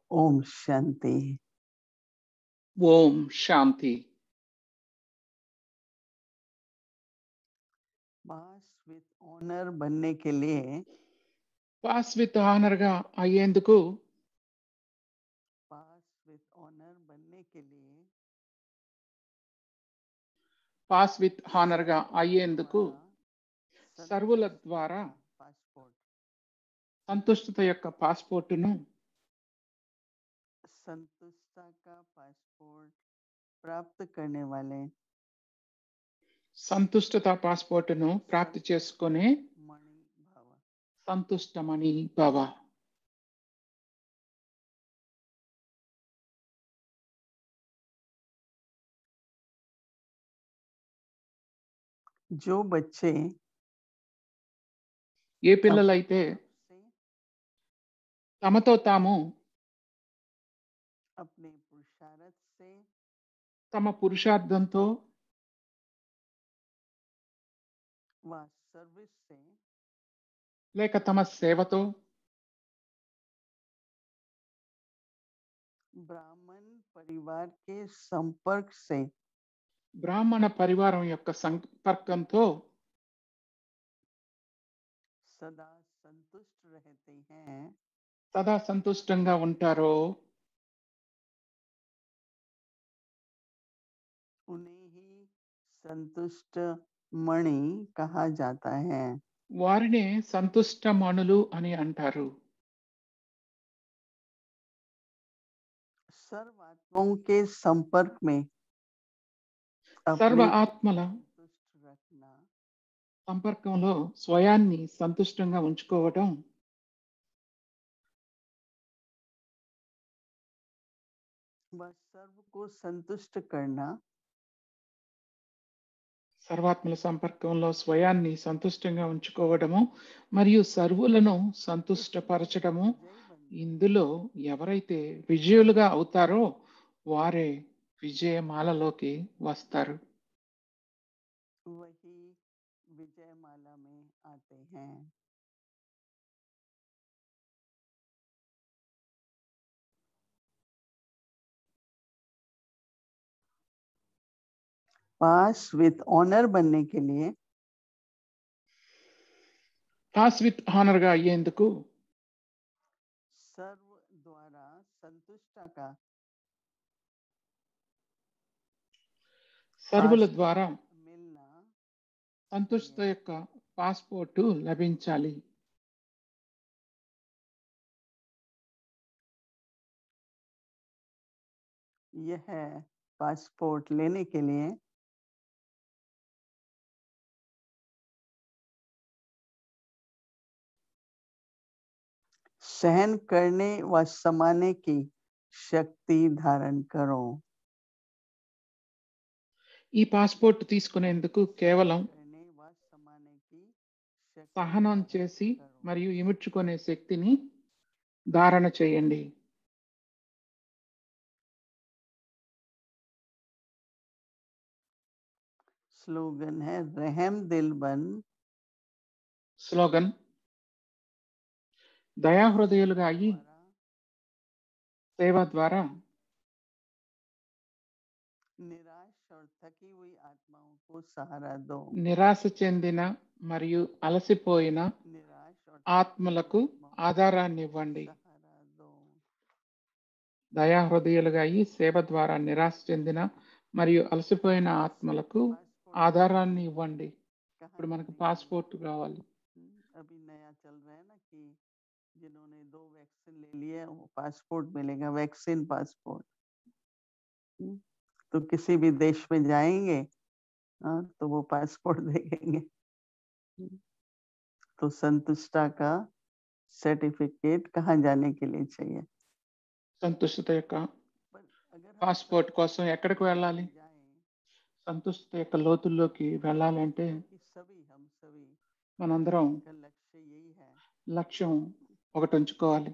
Om Shanti Om Shanti pass with honour बनने के लिए పాస్ విత్ ఆనర్ గా అయ్యేందుకు पास विथ ऑनर बनने के लिए పాస్ విత్ హానర్ గా అయ్యేందుకు हमारा సర్వుల संतुष्ट ద్వారా पासपोर्ट సంతుష్టత యొక్క పాస్పోర్టును संतुष्टता का पासपोर्ट प्राप्त करने वाले సంతుష్టత పాస్పోర్టును ప్రాప్తి చేసుకునే मणि भाव సంతుష్టమణి భవ जो बच्चे ఏ పిల్లలైతే से తమతో తాము अपने पुरुषार्थ से తమ పురుషార్థంతో व सर्विस से లేక తమ సేవతో ब्राह्मण परिवार के संपर्क से బ్రాహ్మణ పరివారం యొక్క సంపర్కంతో सदा संतुष्ट रहते हैं సదా సంతుష్టంగా ఉంటారో उन्हें ही संतुष्ट मणि कहा जाता है వారినే సంతుష్టమణులు అని అంటారు सर्व आत्माओं के संपर्क में సర్వ अपने को ఆత్మల संतुष्ट रखना సంపర్కంలో స్వయాన్ని సంతుష్టంగా ఉంచుకోవటం व सर्व को संतुष्ट करना సర్వాత్మల సంపర్కంలో స్వయాన్ని సంతుష్టంగా ఉంచుకోవడము మరియు సర్వులను సంతుష్టపరచడము विजयी बनना ఇందులో ఎవరైతే విజయులుగా అవుతారో వారే విజయమాలలోకి వస్తారు वही विजयमाला में आते हैं पास विथ ऑनर बनने के लिए పాస్ విత్ హానర్ గా అయ్యేందుకు सर्व द्वारा संतुष्ट का సర్వుల Passport ద్వారా मिलना సంతుష్ట యొక్క పాస్పోర్టు లభించాలి यह पासपोर्ट लेने के लिए सहन करने व समाने की शक्ति धारण करो ఈ పాస్పోర్ట్ తీసుకునేందుకు కేవలం करने व समाने की शक्ति సహనం धारण చేసి करो। మరియు ఇముడ్చుకునే శక్తిని ధారణ చేయండి स्लोगन है रहम दिल बन స్లోగన్ దయాహృదయులుగా అయ్యి द्वारा సేవ ద్వారా निराश और थकी हुई आत्माओं को सहारा दो నిరాశ చెందిన మరియు అలసిపోయిన निराश और ఆత్మలకు ఆధారాన్ని ఇవ్వండి सहारा दो దయాహృదయులుగా అయ్యి సేవ ద్వారా నిరాశ చెందిన మరియు అలసిపోయిన ఆత్మలకు पासपोर्ट ఆధారాన్ని ఇవ్వండి कहाँ ఇప్పుడు మనకు जाने के लिए? పాస్పోర్ట్ కావాలి हम्म, अभी नया चल रहा है ना कि जिन्होंने दो वैक्सीन ले लिए वो पासपोर्ट मिलेगा वैक्सीन पासपोर्ट हम्म, तो किसी भी देश में जाएंगे हाँ, तो वो पासपोर्ट देखेंगे हम्म, तो संतुष्टा का सर्टिफिकेट कहाँ जाने के लिए चाहिए సంతుష్టత యొక్క पर अगर हम పాస్పోర్ట్ కోసం संतुष्टा ఎక్కడికి में వెళ్ళాలి जाएं, సంతుష్టత యొక్క లోతుల్లోకి వెళ్ళాలంటే कि सभी हम सभी మనందరం का लक्ष्य यही है లక్ష్యం ఒకటి ఉంచుకోవాలి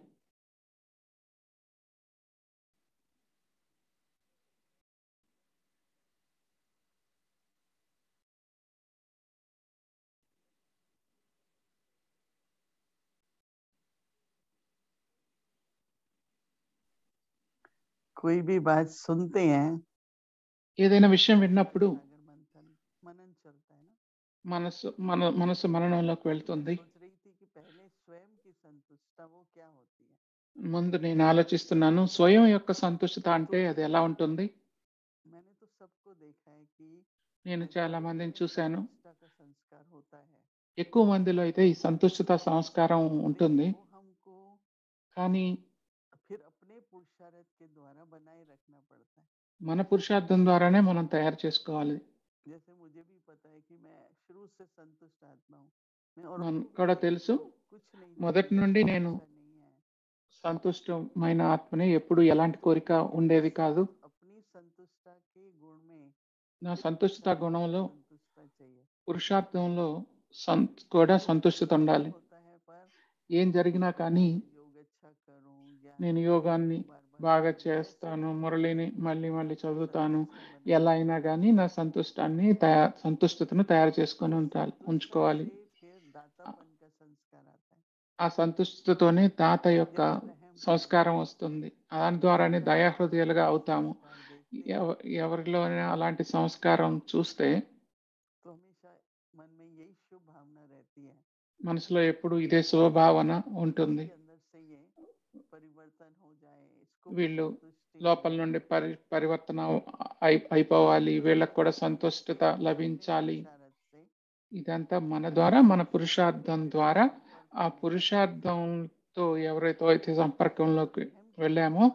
कोई भी बात सुनते हैं ఏదైనా విషయం విన్నప్పుడు सागर मंथन मनन चलता है ना మనసు మన మనసు మరణంలోకి వెళ్తుంది सोच रही थी कि पहले स्वयं की संतुष्टता वो क्या होती है ముందు నేను ఆలోచిస్తున్నాను స్వయం యొక్క సంతుష్టత అంటే అది ఎలా ఉంటుంది मैंने तो सबको देखा है कि నేను చాలా మందిని చూశాను संतुष्टता का संस्कार होता है ఎక్కువ మందిలో అయితే ఈ సంతుష్టత సంస్కారం ఉంటుంది लेकिन वो हमको కానీ फिर अपने पुरुषार्थ के द्वारा बनाए रखना पड़ता है మన పురుషార్థం ద్వారానే మనం తయారు చేసుకోవాలి जैसे मुझे भी पता है कि मैं शुरू से संतुष्ट आत्मा हूँ मैं और మన को కూడా తెలుసు कुछ नहीं మొదటి चाहिए, నుండి कोई నేను इच्छा नहीं है సంతుష్టమైన ఆత్మని ఎప్పుడు ఎలాంటి కోరిక ఉండేది కాదు अपनी संतुष्टता के गुण में నా సంతుష్టత గుణంలో संतुष्टता चाहिए పురుషార్థంలో సం కూడా సంతుష్టత ఉండాలి होता है पर ఏం జరిగినా కానీ योग अच्छा करूं ज्ञान నేను करूं, యోగాన్ని बार-बार బాగా करूं, చేస్తాను ऐसे మురళిని మళ్ళీ మళ్ళీ చదువుతాను संतुष्ट बना ఎలా అయినా కానీ నా సంతుష్టాన్ని తయా సంతుష్టతను తయారు చేసుకొని ఉంచాలి तो ఉంచుకోవాలి सबसे फिर दातापन का संस्कार आता है ఆ సంతుష్టతతోనే తాత యొక్క जब रहम సంస్కారం వస్తుంది దాని ద్వారానే దయాహృదయాలుగా అవుతాము संस्कार देखते हैं, ఎవ- ఎవరిలోనే అలాంటి సంస్కారం చూస్తే तो हमेशा मन में यही शुभ भावना रहती है మనసులో ఎప్పుడు ఇదే శుభభావన ఉంటుంది इसके अंदर से ये परिवर्तन हो जाए इसको भी వీళ్ళు संतुष्टि లోపల मिले। నుండి పరి పరివర్తన అయి- అయిపోవాలి వీళ్ళకి కూడా సంతుష్టత లభించాలి पुरुषार्थ से ఇదంతా మన ద్వారా మన పురుషార్థం ద్వారా ఆ పురుషార్థంతో ఎవరైతే అయితే సంపర్కంలోకి వెళ్ళామో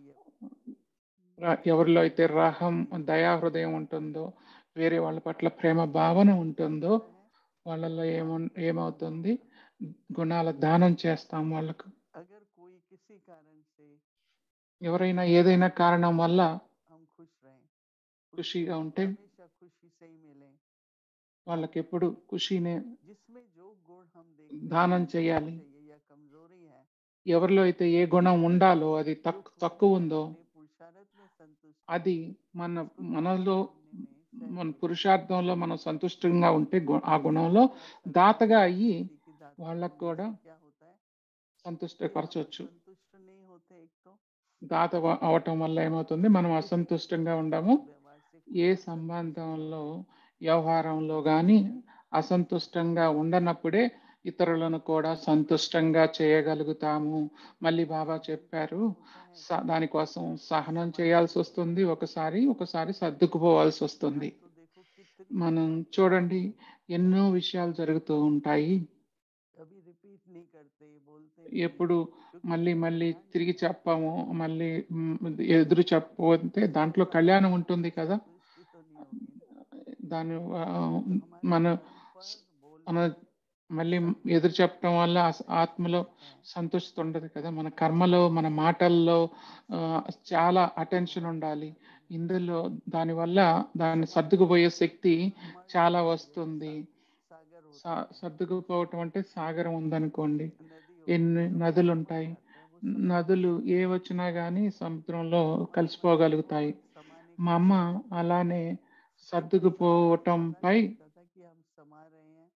రా- ఎవరిలో అయితే రాహం దయా హృదయం ఉంటుందో వేరే వాళ్ళ పట్ల ప్రేమ భావన ఉంటుందో వాళ్ళలో ఏమ ఏమవుతుంది గుణాల దానం చేస్తాం వాళ్ళకు अगर कोई किसी कारण से ఎవరైనా ఏదైనా కారణం వల్ల हम खुश रहें ఖుషిగా ఉంటే हमेशा खुशी से ही मिले వాళ్ళకి ఎప్పుడు ఖుషినే जिसमें जो गुण हम देखते దానం हैं, చేయాలి चाहिए या कमजोरी है ఎవరిలో అయితే ఏ గుణం ఉండాలో అది जो తక్కు खुद తక్కువ ఉందో अपने पुरुषार्थ में संतुष्ट అది మన उसको మనలో करने में सहज మన हो जाए। పురుషార్థంలో మనం సంతుష్టంగా ఉంటే గు- ఆ గుణంలో ऐसा దాతగా व्यक्ति అయ్యి की दाता వాళ్ళకు बनने కూడా से क्या होता है कि हम సంతుష్టపరచవచ్చు संतुष्ट नहीं होते एक तो దాత వ- అవటం వల్ల ఏమవుతుంది మనం అసంతుష్టంగా ఉండము व्यवहार से ఏ खुद असंतुष्ट సంబంధంలో होते వ్యవహారంలో కానీ అసంతుష్టంగా ఉండనప్పుడే ఇతరులను కూడా సంతుష్టంగా చేయగలుగుతాము మళ్ళీ బాబా చెప్పారు होता है స- దానికోసం సహనం చేయాల్సి వస్తుంది ఒకసారి ఒకసారి సర్దుకుపోవాల్సి వస్తుంది तो देखो कितनी మనం बातें చూడండి ఎన్నో విషయాలు జరుగుతూ ఉంటాయి कभी रिपीट नहीं करते बोलते नहीं ఎప్పుడు क्योंकि మళ్ళీ उसमें మళ్ళీ कल्याण తిరిగి लिखा है। చెప్పాము మళ్ళీ మ్, ఎదురు చెప్పకపోతే దాంట్లో కళ్యాణం ఉంటుంది కదా संतुष्टि तो नहीं होगी ना। దాని ఆ, तो हमारे మన कर्म पर बोलने మన में మళ్ళీ ఎదురు చెప్పడం వల్ల ఆ- ఆత్మలో रहता है। సంతృష్టి ఉండదు కదా మన కర్మలో మన మాటల్లో ఆ, చాలా అటెన్షన్ ఉండాలి ఇందులో దానివల్ల దాన్ని సర్దుకుపోయే శక్తి हमारे చాలా अंदर వస్తుంది जैसे सागर होता సా- है సర్దుకుపోవటం అంటే సాగరం ఉందనుకోండి नदी होती ఎన్ని है, जो నదులు पार हो ఉంటాయి जाता है, वो समुद्र నదులు में ఏ వచ్చినా కానీ సముద్రంలో हमारे కలిసిపోగలుగుతాయి मन को समाने की మా అమ్మ क्षमता అలానే है। पता సర్దుకుపోవటంపై नहीं लगता था कि हम समा रहे हैं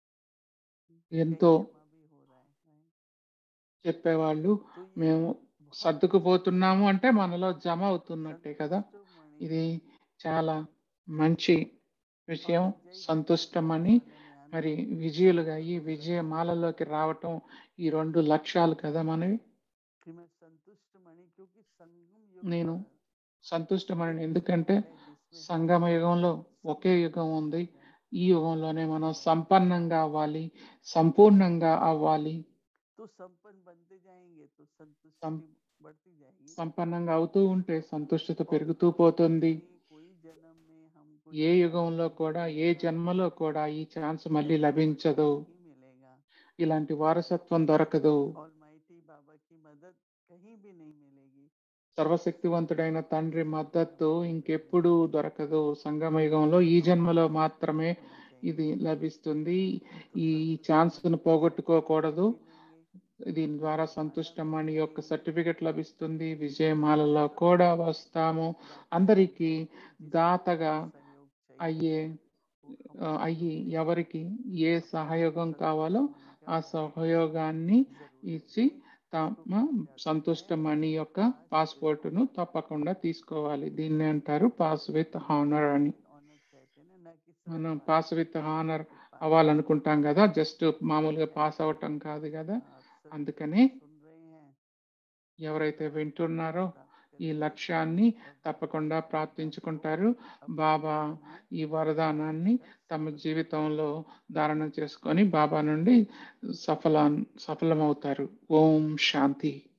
ఎంతో कहीं जमा भी हो रहा है చెప్పేవాళ్ళు तो ये మేము बहुत సర్దుకుపోతున్నాము అంటే మనలో జమ అవుతున్నట్టే కదా संतुष्ट मणि ఇది చాలా మంచి విషయం और विजय సంతుష్టమని माला में आना, మరి విజయులుగా ఈ విజయ మాలలోకి రావటం ఈ రెండు లక్ష్యాలు కదా మనవి कि मैं संतुष्ट मणि क्योंकि संगम युग నేను पर సంతుష్టమని एक ఎందుకంటే युग है जिसमें సంగమ యుగంలో ఒకే संपूर्ण యుగం ఉంది हो जाए। ఈ యుగంలోనే మనం సంపన్నంగా అవ్వాలి సంపూర్ణంగా అవ్వాలి तो संपन्न बनते जाएंगे तो संतुष्टि सं- बढ़ती जाएगी సంపన్నంగా అవుతూ ఉంటే సంతుష్టత और పెరుగుతూ कोई పోతుంది भी कोई जन्म में हमको ఏ ये యుగంలో चांस కూడా नहीं ఏ मिलेगा, జన్మలో కూడా ఈ ఛాన్స్ మళ్ళీ ऐसा లభించదు नहीं मिलेगा ఇలాంటి వారసత్వం దొరకదు ऑलमाइटी बाबा की मदद कहीं भी नहीं मिलेगी సర్వశక్తివంతుడైన తండ్రి మద్దతు ఇంకెప్పుడు దొరకదు సంగమ యుగంలో ఈ జన్మలో మాత్రమే ఇది లభిస్తుంది ఈ ఛాన్స్ ను పోగొట్టుకోకూడదు దీని ద్వారా సంతుష్టమణి యొక్క సర్టిఫికెట్ లభిస్తుంది విజయమాలలో కూడా వస్తాము అందరికీ దాతగా అయ్యే ఆ, అయ్యి ఎవరికి ఏ సహయోగం కావాలో ఆ సహయోగాన్ని ఇచ్చి తమ సంతుష్టమణి యొక్క పాస్పోర్టును తప్పకుండా తీసుకోవాలి దీన్ని అంటారు పాస్ విత్ హానర్ అని మనం పాస్ విత్ హానర్ అవ్వాలనుకుంటాం కదా జస్ట్ మామూలుగా పాస్ అవ్వటం కాదు కదా అందుకని ఎవరైతే వింటున్నారో ఈ లక్ష్యాన్ని తప్పకుండా ప్రార్థించుకుంటారు బాబా ఈ వరదానాన్ని తమ జీవితంలో ధారణ చేసుకొని బాబా నుండి సఫల సఫలమవుతారు ఓం శాంతి